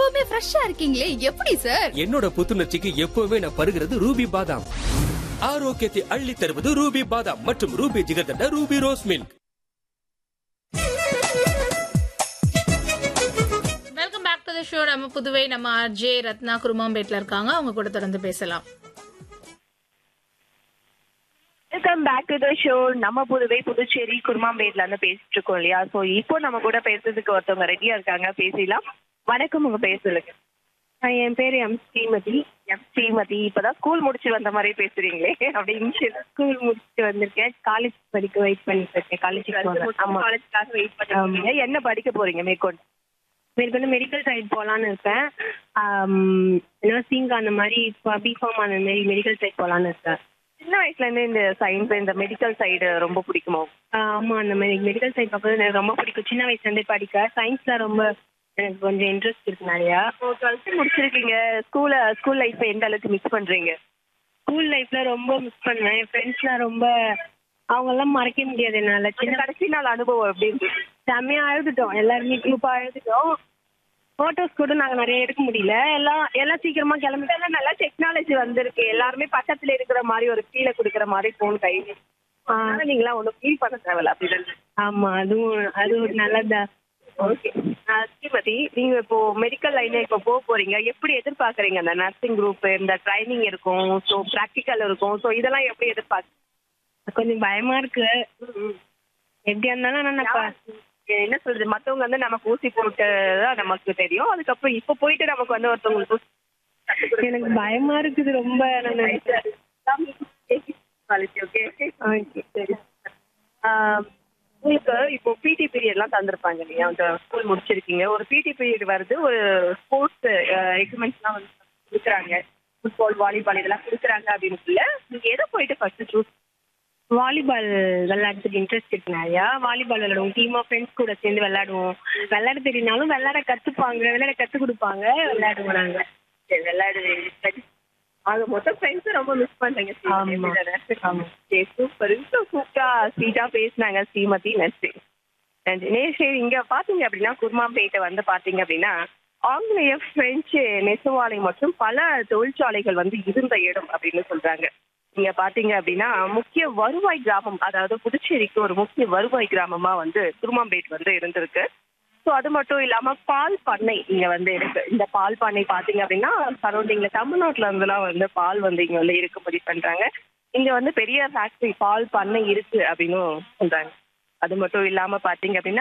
எப்பவுமே ஃப்ரெஷ்ஷா இருக்கீங்களே எப்படி சார் என்னோட புத்துணர்ச்சிக்கு எப்பவுமே நான் பருகிறது ரூபி பாதாம் ஆரோக்கியத்தை அள்ளி தருவது ரூபி பாதாம் மற்றும் Ruby jigarthanda Ruby rose milk welcome back to the show நம்ம புதுவை நம்ம ஆர்ஜே ரத்னா குருமாம்பேட்ல இருக்காங்க அவங்க கூட தொடர்ந்து பேசலாம் welcome back to the show நம்ம புதுவை புதுச்சேரி குருமாம்பேட்ல இருந்து பேசிட்டு இருக்கோம் இல்லையா சோ இப்போ நம்ம கூட பேசுறதுக்கு ஒருத்தவங்க ரெடியா இருக்காங்க பேசலாம் வணக்கம் உங்க பேர் சொல்லுங்க என் பேரு எம் ஸ்ரீமதி எம் ஸ்ரீமதி இப்பதான் ஸ்கூல் முடிச்சு வந்த மாதிரி பேசுறீங்களே அப்படின்னு ஸ்கூல் முடிச்சுட்டு வந்திருக்கேன் காலேஜ் படிக்க வெயிட் பண்ணிட்டு இருக்கேன் காலேஜ் ஆமா காலேஜ்க்காக வெயிட் பண்ணிருக்கீங்க என்ன படிக்க போறீங்க மேற்கொண்டு மேற்கொண்டு மெடிக்கல் சைடு போகலான்னு இருக்கேன் நர்சிங் அந்த மாதிரி பிஃபார்ம் அந்த மாதிரி மெடிக்கல் சைடு போகலான்னு இருக்கேன் சின்ன வயசுல இருந்து இந்த சயின்ஸ் இந்த மெடிக்கல் சைடு ரொம்ப பிடிக்குமோ ஆஹ் ஆமா அந்த மாதிரி மெடிக்கல் சைடு பார்க்கறது எனக்கு ரொம்ப பிடிக்கும் சின்ன வயசுல இருந்தே படிக்க சயின்ஸ்ல ரொம்ப எனக்கு கொஞ்சம் இன்ட்ரெஸ்ட் இருக்கு நிறையா டுவெல்த் முடிச்சிருக்கீங்க ஸ்கூல ஸ்கூல் லைஃப் எந்த அளவுக்கு மிஸ் பண்றீங்க ஸ்கூல் லைஃப்ல ரொம்ப மிஸ் பண்ணுவேன் என் ஃப்ரெண்ட்ஸ்லாம் ரொம்ப அவங்கெல்லாம் மறக்க முடியாது என்னால சின்ன சின்ன கடைசி நாள் அனுபவம் எப்படி இருந்துச்சு செம்மையா அழுதுட்டோம் எல்லாருமே குரூப்பா அழுதுட்டோம் போட்டோஸ் கூட நாங்க நிறைய எடுக்க முடியல எல்லாம் எல்லாம் சீக்கிரமா கிளம்பி இதெல்லாம் நல்லா டெக்னாலஜி வந்திருக்கு எல்லாருமே பக்கத்துல இருக்கிற மாதிரி ஒரு கீழே குடுக்கிற மாதிரி போன் கையில அதனால நீங்களாம் ஒன்றும் ஃபீல் பண்ண தேவையில்ல அப்படிதான் ஆமா அதுவும் அது ஒரு நல்லதா ஓகே ஸ்ரீமதி நீங்க இப்போ மெடிக்கல் லைன்ல இப்போ போக போறீங்க எப்படி எதிர்பார்க்கறீங்க அந்த நர்சிங் குரூப் இந்த ட்ரைனிங் இருக்கும் ஸோ ப்ராக்டிக்கல் இருக்கும் ஸோ இதெல்லாம் எப்படி எதிர்பார்க்க கொஞ்சம் பயமா இருக்கு எப்படியா இருந்தாலும் ஆனா நான் ப- என்ன சொல்றது மத்தவங்க வந்து நமக்கு ஊசி போட்டு தான் நமக்கு தெரியும் அதுக்கப்புறம் இப்போ போயிட்டு நமக்கு வந்து ஒருத்தவங்களுக்கு ஊசி எனக்கு பயமா இருக்குது ரொம்ப நான் ஓகே சரி ஆஹ் உங்களுக்கு இப்போ பிடி பீரியட்லாம் தந்திருப்பாங்க இல்லையா அந்த ஸ்கூல் முடிச்சிருக்கீங்க ஒரு பிடி பீரியட் வருது ஒரு ஸ்போர்ட்ஸ் எக்யூப்மெண்ட்ஸ்லாம் வந்து கொடுக்குறாங்க ஃபுட்பால் வாலிபால் இதெல்லாம் கொடுக்குறாங்க அப்படின்னு நீங்க எதை போயிட்டு ஃபர்ஸ்ட் சூஸ் வாலிபால் விளையாடுறதுக்கு இன்ட்ரெஸ்ட் இருக்கு நிறையா வாலிபால் விளையாடுவோம் டீமா ஃப்ரெண்ட்ஸ் கூட சேர்ந்து விளையாடுவோம் விளையாட தெரியனாலும் விளையாட கத்துப்பாங்க விளையாட கத்து கொடுப்பாங்க விளையாடுவோம் நாங்க சரி விளையாடுவீங்க ஆக மொத்தம் ஃப்ரெண்ட்ஸ் ரொம்ப மிஸ் பண்றீங்க ஆமா. ஆமா. சரி சூப்பர் சூப்பரா ஸ்வீட்டா பேசினாங்க ஸ்ரீமதி நன்றி நன்றி நே சரி இங்க பாத்தீங்க அப்படின்னா குருமாம்பேட்டை வந்து பாத்தீங்க அப்படின்னா ஆங்கிலேய பிரெஞ்சு நெசவாலை மற்றும் பல தொழிற்சாலைகள் வந்து இருந்த இடம் அப்படின்னு சொல்றாங்க இங்க பாத்தீங்க அப்படின்னா முக்கிய வருவாய் கிராமம் அதாவது புதுச்சேரிக்கு ஒரு முக்கிய வருவாய் கிராமமா வந்து குருமாம்பேட் வந்து இருந்திருக்கு ஸோ அது மட்டும் இல்லாம பால் பண்ணை இங்க வந்து இருக்கு இந்த பால் பண்ணை பாத்தீங்க அப்படின்னா சரௌண்டிங்ல தமிழ்நாட்டுல இருந்துலாம் வந்து பால் வந்து இங்க வந்து இருக்கும்படி பண்றாங்க இங்க வந்து பெரிய ஃபேக்டரி பால் பண்ணை இருக்கு அப்படின்னு சொல்றாங்க அது மட்டும் இல்லாம பாத்தீங்க அப்படின்னா